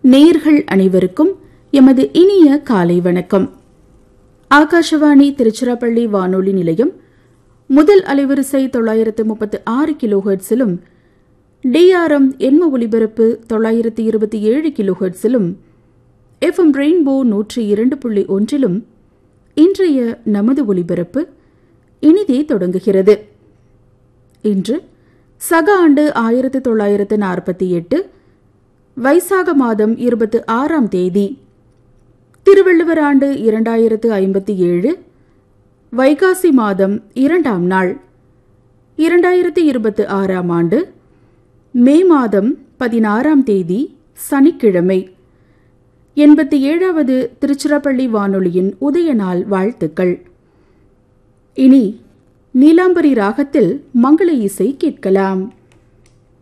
நேர்கள் அனைவருக்கும் எமது இனிய காலை வணக்கம் ஆகாஷவாணி திருச்சிராப்பள்ளி வானொலி நிலையம் முதல் அலைவரிசை தொள்ளாயிரத்து முப்பத்து ஆறு கிலோஹெர்ட்ஸிலும் டிஆர்எம் எண்ம ஒலிபரப்பு தொள்ளாயிரத்து இருபத்தி ஏழு கிலோஹெர்ட்ஸிலும் எஃப்எம் ரெயின்போ நூற்றி இரண்டு புள்ளி ஒன்றிலும் இன்றைய நமது ஒலிபரப்பு இனிதே தொடங்குகிறது இன்று சக ஆண்டு ஆயிரத்து தொள்ளாயிரத்து நாற்பத்தி எட்டு வைசாக மாதம் இருபத்து ஆறாம் தேதி திருவள்ளுவர் ஆண்டு இரண்டாயிரத்து ஐம்பத்தி ஏழு வைகாசி மாதம் இரண்டாம் நாள் இரண்டாயிரத்து இருபத்து ஆறாம் ஆண்டு மே மாதம் பதினாறாம் தேதி சனிக்கிழமை எண்பத்தி ஏழாவது திருச்சிராப்பள்ளி வானொலியின் உதய நாள் வாழ்த்துக்கள் இனி நீலாம்பரி ராகத்தில் மங்கள இசை கேட்கலாம்